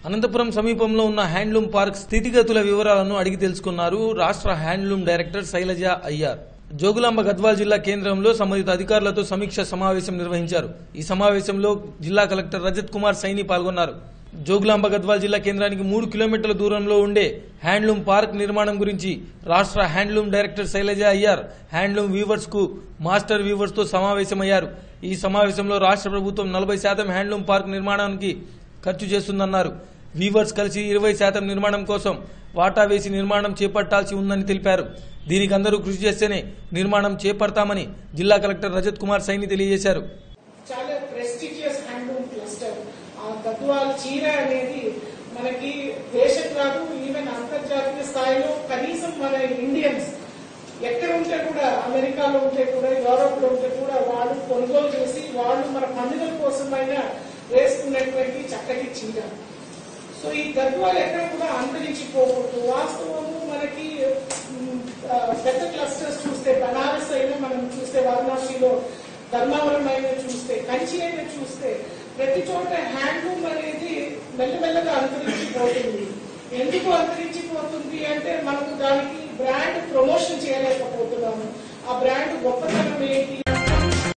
అనంతపురం సమీపంలో ఉన్న handloom park స్థితిగతుల వివరాలను అడిగి తెలుసుకున్నారు రాష్ట్ర హ్యాండ్లూమ్ డైరెక్టర్ శైలజ అయ్యార్ జోగులాంబ గద్వాల్ జిల్లా కేంద్రంలో సంబంధిత అధికారులతో సమీక్ష సమావేశం నిర్వహించారు ఈ సమావేశంలో జిల్లా కలెక్టర్ రజత్ కుమార్ సైని పాల్గొన్నారు జోగులాంబ గద్వాల్ జిల్లా కేంద్రానికి మూడు కిలోమీటర్ల దూరంలో ఉండే హ్యాండ్లూమ్ పార్క్ నిర్మాణం గురించి రాష్ట్ర handloom director Shailaja Iyer handloom weavers కు మాస్టర్ వీవర్స్ తో సమావేశమయ్యారు ఈ సమావేశంలో రాష్ట్ర ప్రభుత్వం నలభై శాతం హ్యాండ్లూమ్ పార్క్ నిర్మాణానికి ఖర్చు చేస్తుందన్నారు వీవర్స్ కలిసి ఇరవై శాతం నిర్మాణం కోసం వాటా వేసి నిర్మాణం చేపట్టాల్సి ఉందని తెలిపారు దీనికి అందరూ కృషి చేస్తేనే నిర్మాణం చేపడతామని జిల్లా కలెక్టర్ రజత్ కుమార్ సైని తెలియజేశారు చాలా ప్రెస్టిజియస్ హ్యాండ్లూమ్ క్లస్టర్ ఆ గద్వాల చీర అనేది మనకి దేశం కాదు ఈవెన్ అంతర్జాతీయ స్థాయిలో కనీసం మన ఇండియన్స్ ఎక్కడ ఉంటే కూడా అమెరికాలో ఉంటే కూడా యూరోప్ లో ఉంటే కూడా వాళ్ళు కొనుగోలు చేసి వాళ్ళు మన పండుగల కోసమైనా వేసుకున్నటువంటి చక్కటి చీర సో ఈ గద్వాలు ఎక్కడ కూడా అంతరించిపోకూడదు వాస్తవము మనకి మ్, ఆ, పెద్ద క్లస్టర్స్ చూస్తే బనారస్ అయినా మనం చూస్తే వారణాసిలో ధర్మవరం అయినా చూస్తే కంచి అయినా చూస్తే ప్రతి చోట హ్యాండ్లూమ్ అనేది మెల్లమెల్లగా అంతరించిపోతుంది ఎందుకు అంతరించిపోతుంది అంటే మనకు దానికి బ్రాండ్ ప్రమోషన్ చేయలేకపోతున్నాము ఆ బ్రాండ్ గొప్పతనం ఏంటి